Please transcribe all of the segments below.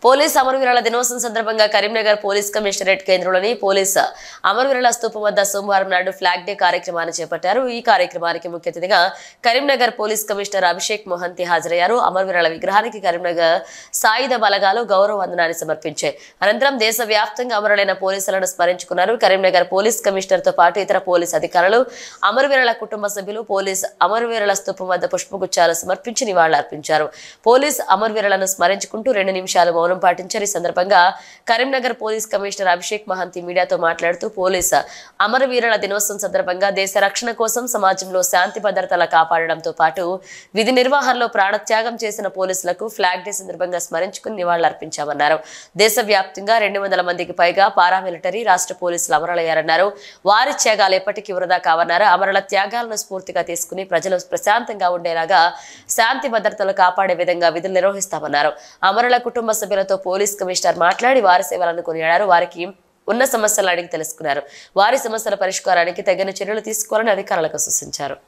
police అమరవీరుల దినోత్సవం సందర్భంగా కరీంనగర్ పోలీస్ కమిషనరేట్ కేంద్రంలోని పోలీస్ అమరవీరుల స్తూపం వద్ద సోమవారం నాడు ఫ్లాగ్ డే కార్యక్రమాన్ని చేపట్టారు ఈ కార్యక్రమానికి ముఖ్య అతిథిగా కరీంనగర్ పోలీస్ కమిషనర్ అభిషేక్ మొహంతి హాజరయ్యారు అమరవీరుల విగ్రహానికి కరీంనగర్ సాయుధ బలగాలు గౌరవ వందనాన్ని సమర్పించాయి అనంతరం దేశవ్యాప్తంగా అమరులైన పోలీసులను స్మరించుకున్నారు కరీంనగర్ పోలీస్ కమిషనర్ తో పాటు ఇతర పోలీస్ అధికారులు అమరవీరుల కుటుంబ సభ్యులు పోలీస్ అమరవీరుల స్తూపం వద్ద పుష్పగుచ్చాలు సమర్పించి నివాళులర్పించారు పోలీస్ అమరవీరులను స్మరించుకుంటూ రెండు నిమిషాలు మౌనం పాటించారు ఈ సందర్భంగా కరీంనగర్ పోలీస్ కమిషనర్ అభిషేక్ మహంతి మీడియాతో మాట్లాడుతూ పోలీస్ అమరవీరుల దినోత్సవం సందర్భంగా దేశ రక్షణ కోసం సమాజంలో శాంతి భద్రతల కాపాడడంతో పాటు విధి నిర్వహణలో ప్రాణత్యాగం చేసిన పోలీసులకు ఫ్లాగ్ డే సందర్భంగా స్మరించుకుని నివాళులర్పించామన్నారు దేశవ్యాప్తంగా రెండు వందల మందికి పైగా పారామిలిటరీ రాష్ట్ర పోలీసులు అమరులయ్యారన్నారు వారి త్యాగాలు ఎప్పటికీ వృధా కావన్నారు అమరుల త్యాగాలను స్ఫూర్తిగా తీసుకుని ప్రజలు ప్రశాంతంగా ఉండేలాగా శాంతి భద్రతలు కాపాడే విధంగా విధులు నిర్వహిస్తామన్నారు అమరుల కుటుంబ సభ్యులతో పోలీస్ కమిషనర్ మాట్లాడి వారి సేవలను కొనియాడారు వారికి ఉన్న సమస్యలు అడిగి తెలుసుకున్నారు వారి సమస్యల పరిష్కారానికి తగిన చర్యలు తీసుకోవాలని అధికారులకు సూచించారు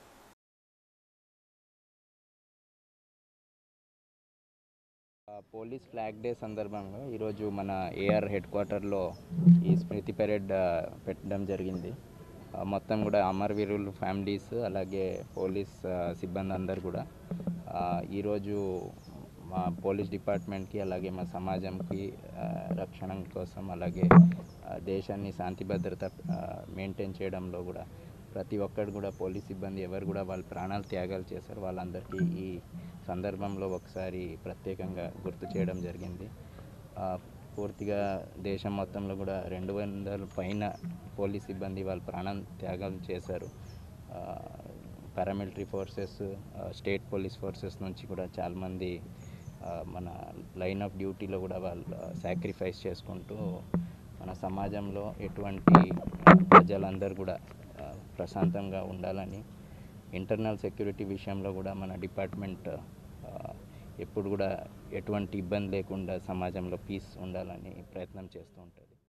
ఆ, పోలీస్ ఫ్లాగ్ డే సందర్భంగా ఈరోజు మన ఏఆర్ హెడ్ క్వార్టర్లో ఈ స్మృతి పెరేడ్ ఆ, పెట్టడం జరిగింది ఆ, మొత్తం కూడా అమరవీరులు ఫ్యామిలీస్ అలాగే పోలీస్ ఆ, సిబ్బంది అందరు కూడా ఆ, ఈరోజు మా పోలీస్ డిపార్ట్మెంట్కి అలాగే మా సమాజంకి ఆ, రక్షణ కోసం అలాగే ఆ, దేశాన్ని శాంతి భద్రత మెయింటైన్ చేయడంలో కూడా ప్రతి ఒక్కరు కూడా పోలీస్ సిబ్బంది ఎవరు కూడా వాళ్ళ ప్రాణాలు త్యాగాలు చేశారు వాళ్ళందరికీ ఈ సందర్భంలో ఒకసారి ప్రత్యేకంగా గుర్తు చేయడం జరిగింది ఆ, పూర్తిగా దేశం మొత్తంలో కూడా రెండు వందల పైన పోలీస్ సిబ్బంది వాళ్ళ ప్రాణం త్యాగం చేశారు paramilitary forces state police forces నుంచి కూడా చాలామంది ఆ, మన లైన్ ఆఫ్ డ్యూటీలో కూడా వాళ్ళు సాక్రిఫైస్ చేసుకుంటూ మన సమాజంలో ఎటువంటి ప్రజలందరూ కూడా ఆ, ప్రశాంతంగా ఉండాలని ఇంటర్నల్ సెక్యూరిటీ విషయంలో కూడా మన డిపార్ట్మెంట్ ఆ, ఎప్పుడు కూడా ఎటువంటి ఇబ్బంది లేకుండా సమాజంలో పీస్ ఉండాలని ప్రయత్నం చేస్తూ ఉంటుంది